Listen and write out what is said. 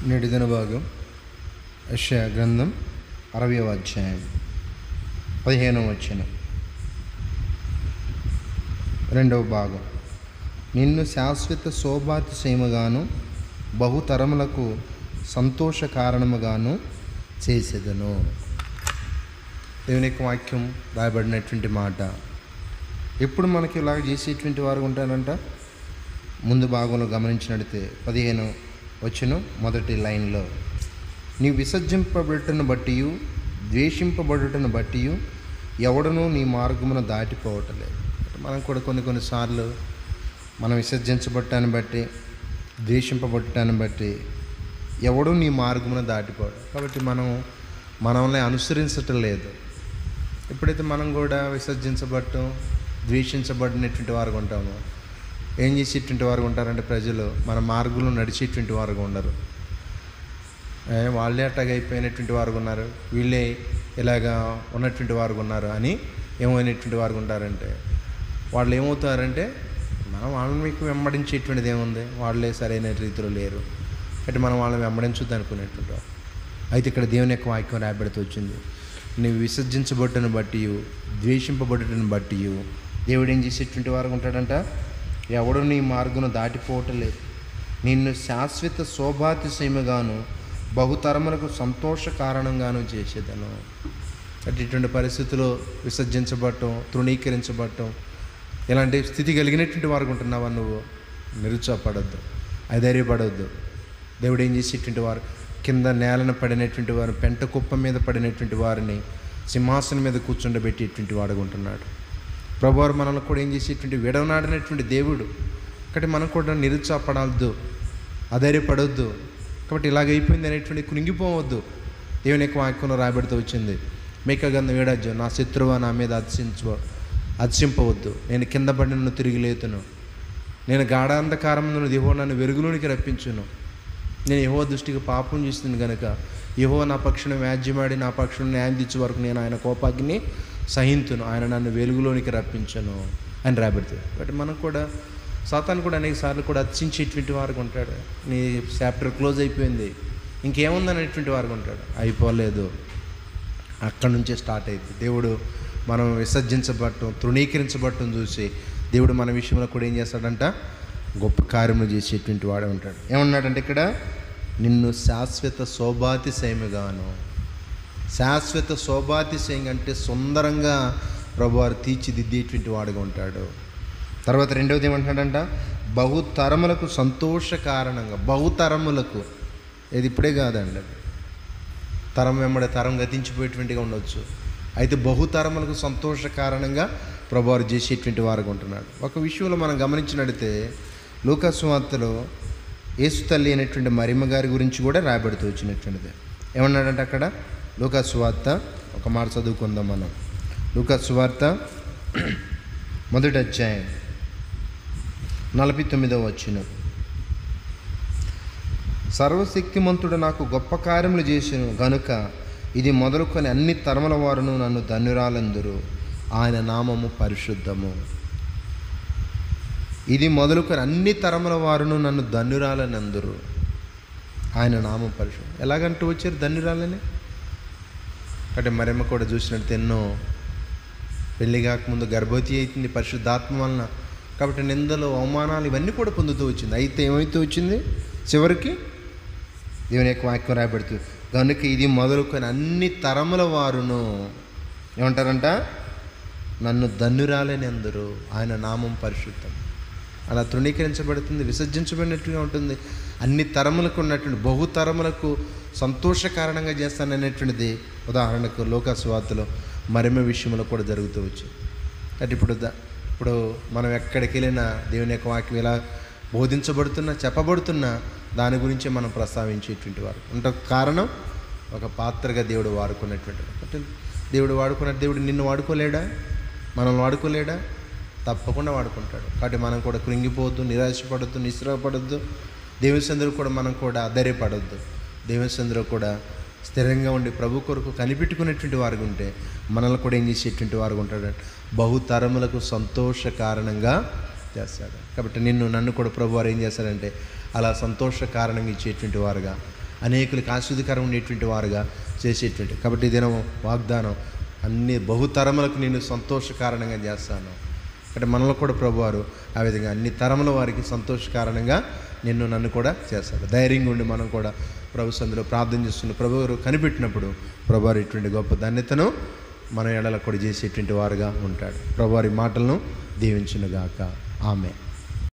నేటి దిన భాగం యెషయా గ్రంథం అరవయవ అధ్యాయం పదిహేనవ వచ్చిన రెండవ భాగం నిన్ను శాశ్వత శోభాతిశయముగాను బహుతరములకు సంతోష కారణముగాను చేసేదను దేవుని యొక్క వాక్యం రాయబడినటువంటి మాట ఎప్పుడు మనకి ఇలాగ చేసేటువంటి వారు ఉంటారంట ముందు భాగంలో గమనించినట్లయితే పదిహేను వచ్చును మొదటి లైన్లో నీ విసర్జింపబడుటను బట్టి ద్వేషింపబడుటను బట్టి ఎవడనూ నీ మార్గమును దాటిపోవటలేదు మనం కూడా కొన్ని కొన్నిసార్లు మనం విసర్జించబట్టాన్ని బట్టి ద్వేషింపబడటాన్ని బట్టి ఎవడూ నీ మార్గమును దాటిపోవడం కాబట్టి మనం మనల్ని అనుసరించటం లేదు ఎప్పుడైతే మనం కూడా విసర్జించబడటం ద్వేషించబడినటువంటి వారు ఉంటామో ఏం చేసేటువంటి వారు ఉంటారంటే ప్రజలు మన మార్గంలో నడిచేటువంటి వారు ఉండరు ఏ, వాళ్ళే అట్టగా అయిపోయినటువంటి వారు ఉన్నారు వీళ్ళే ఇలాగా ఉన్నటువంటి వారు ఉన్నారు అని ఏమైనటువంటి వారు ఉంటారంటే వాళ్ళు ఏమవుతారంటే మనం వాళ్ళని మీకు వెంబడించేటువంటిది ఏముంది వాళ్ళే సరైన రీతిలో లేరు అంటే మనం వాళ్ళని వెంబడించొద్దు అనుకునేటువంటి వారు అయితే ఇక్కడ దేవుని యొక్క వాక్యం రాబడితే వచ్చింది నువ్వు విసర్జించబడ్డను బట్టి ద్వేషింపబడ్డను బట్టి దేవుడు ఏం చేసేటువంటి వారు ఉంటాడంట ఎవడు నీ మార్గను దాటిపోవటం లేదు నిన్ను శాశ్వత శోభాతిశయముగాను బహుతరములకు సంతోష కారణంగాను చేసేదను అంటే ఇటువంటి పరిస్థితుల్లో విసర్జించబడటం తృణీకరించబడటం ఇలాంటి స్థితి కలిగినటువంటి వారు ఉంటున్నావా నువ్వు నిరుత్సాహపడద్దు అధైర్యపడవద్దు దేవుడు ఏం చేసేటువంటి వారు కింద నేలన పడినటువంటి వారు పెంట కుప్ప మీద పడినటువంటి వారిని సింహాసనం మీద కూర్చుండబెట్టేటువంటి వాడుగా ఉంటున్నాడు ప్రభువారు మనల్ని కూడా ఏం చేసేటువంటి విడవనాడినటువంటి దేవుడు కాబట్టి మనం కూడా నిరుత్సాహపడవద్దు అధైర్యపడవద్దు కాబట్టి ఇలాగ అయిపోయింది అనేటువంటి కృంగిపోవద్దు దేవుని యొక్క వాక్యంలో రాబడితో వచ్చింది మేక గంధం ఏడాజ్యం నా శత్రువు నా మీద అతిశించు అతిశింపవద్దు నేను కింద పడి నన్ను తిరిగి లేతును నేను గాఢాంధకారం నుండి దిహో నన్ను వెలుగులోనికి రప్పించును నేను యహో దృష్టికి పాపం చేస్తుంది కనుక యహో నా పక్షును వ్యాజ్యమాడి నా పక్షును న్యాయం తెచ్చే వరకు నేను ఆయన కోపాగ్ని సహింతును ఆయన నన్ను వెలుగులోనికి రప్పించను అని రాబెడతాడు కాబట్టి మనం కూడా సాతాను కూడా అనేక సార్లు కూడా అర్చించేటువంటి వారికి ఉంటాడు నీ చాప్టర్ క్లోజ్ అయిపోయింది ఇంకేముందనేటువంటి వారికి ఉంటాడు అయిపోలేదు అక్కడి నుంచే స్టార్ట్ అయింది దేవుడు మనం విసర్జించబడటం తృణీకరించబడటం చూసి దేవుడు మన విషయంలో కూడా ఏం చేస్తాడంట గొప్ప కార్యములు చేసేటువంటి వాడే ఉంటాడు ఏమన్నాడంటే ఇక్కడ నిన్ను శాశ్వత శోభాతిశయముగాను శాశ్వత శోభాతిశయం అంటే సుందరంగా ప్రభువారు తీర్చిదిద్దేటువంటి వాడుగా ఉంటాడు తర్వాత రెండవది ఏమంటాడంట బహుతరములకు సంతోష కారణంగా బహుతరములకు ఇది ఇప్పుడే కాదండి అది తరం వెంబడి తరం గతించిపోయేటువంటిగా ఉండొచ్చు అయితే బహుతరములకు సంతోష కారణంగా ప్రభువారు చేసేటువంటి వారుగా ఉంటున్నాడు ఒక విషయంలో మనం గమనించినట్లయితే లూకాసువార్తలో యేసు తల్లి అయినటువంటి మరిమ గారి గురించి కూడా రాయబడుతూ వచ్చినటువంటిది ఏమన్నాడంటే అక్కడ లూకాసువార్త ఒక మాట చదువుకుందాం మనం లూకాసువార్త మొదటి అధ్యాయం నలభై తొమ్మిదవ వచ్చిన సర్వశక్తిమంతుడు నాకు గొప్ప కార్యములు చేసిన గనుక ఇది మొదలుకొని అన్ని తరముల వారును నన్ను ధన్యురాలందురు ఆయన నామము పరిశుద్ధము ఇది మొదలుకొని అన్ని తరముల వారును నన్ను ధన్యురాలనందురు ఆయన నామం పరిశుద్ధం ఎలాగంటూ వచ్చారు ధన్యురాలని అంటే మరేమో కూడా చూసినట్టు ఎన్నో పెళ్లి కాకముందు గర్భవతి అవుతుంది పరిశుద్ధాత్మ వలన కాబట్టి నిందలు అవమానాలు ఇవన్నీ కూడా పొందుతూ వచ్చింది అయితే ఏమైతే వచ్చింది చివరికి దేవుని యొక్క వాక్యం రాయబడుతుంది కనుక ఇది మొదలుకొని అన్ని తరముల వారును ఏమంటారంట నన్ను ధన్యురాలని అందరూ ఆయన నామం పరిశుద్ధం అలా తృణీకరించబడుతుంది విసర్జించబడినట్టుగా ఉంటుంది అన్ని తరములకు ఉన్నటువంటి బహుతరములకు సంతోష కారణంగా చేస్తాననేటువంటిది ఉదాహరణకు లోకస్వార్తలో మరిమ విషయంలో కూడా జరుగుతూ వచ్చింది అంటే ఇప్పుడు ద- ఇప్పుడు మనం ఎక్కడికి వెళ్ళినా దేవుని యొక్క వాక్యం ఇలా బోధించబడుతున్నా చెప్పబడుతున్నా దాని గురించే మనం ప్రస్తావించేటువంటి వారు అంటే కారణం ఒక పాత్రగా దేవుడు వాడుకున్నటువంటి అంటే దేవుడు వాడుకున్న దేవుడు నిన్ను వాడుకోలేడా మనం వాడుకోలేడా తప్పకుండా వాడుకుంటాడు కాబట్టి మనం కూడా కృంగిపోవద్దు నిరాశపడద్దు నిస్రపడద్దు దేవచంద్రుడు కూడా మనం కూడా అధైర్యపడద్దు దేవచంద్రుడు కూడా స్థిరంగా ఉండి ప్రభు కొరకు కనిపెట్టుకునేటువంటి వారు ఉంటే మనల్ని కూడా ఏం చేసేటువంటి వారు ఉంటాడు బహుతరములకు సంతోష కారణంగా చేస్తాడు కాబట్టి నిన్ను నన్ను కూడా ప్రభు వారు ఏం చేస్తాడంటే అలా సంతోష కారణంగా ఇచ్చేటువంటి వారుగా అనేకులకు ఆస్వాదికరం ఉండేటువంటి వారుగా చేసేటువంటి కాబట్టి ఈ దినం వాగ్దానం అన్ని బహుతరములకు నేను సంతోష కారణంగా చేస్తాను అంటే మనలో కూడా ప్రభువారు ఆ విధంగా అన్ని తరముల వారికి సంతోష కారణంగా నిన్ను నన్ను కూడా చేస్తాడు ధైర్యంగా ఉండి మనం కూడా ప్రభు సందులో ప్రార్థన చేస్తున్న ప్రభు గారు కనిపెట్టినప్పుడు ప్రభువారు ఇటువంటి గొప్ప ధన్యతను మన ఎడల కూడా చేసేటువంటి వారుగా ఉంటాడు ప్రభువారి మాటలను దీవించునుగాక ఆమె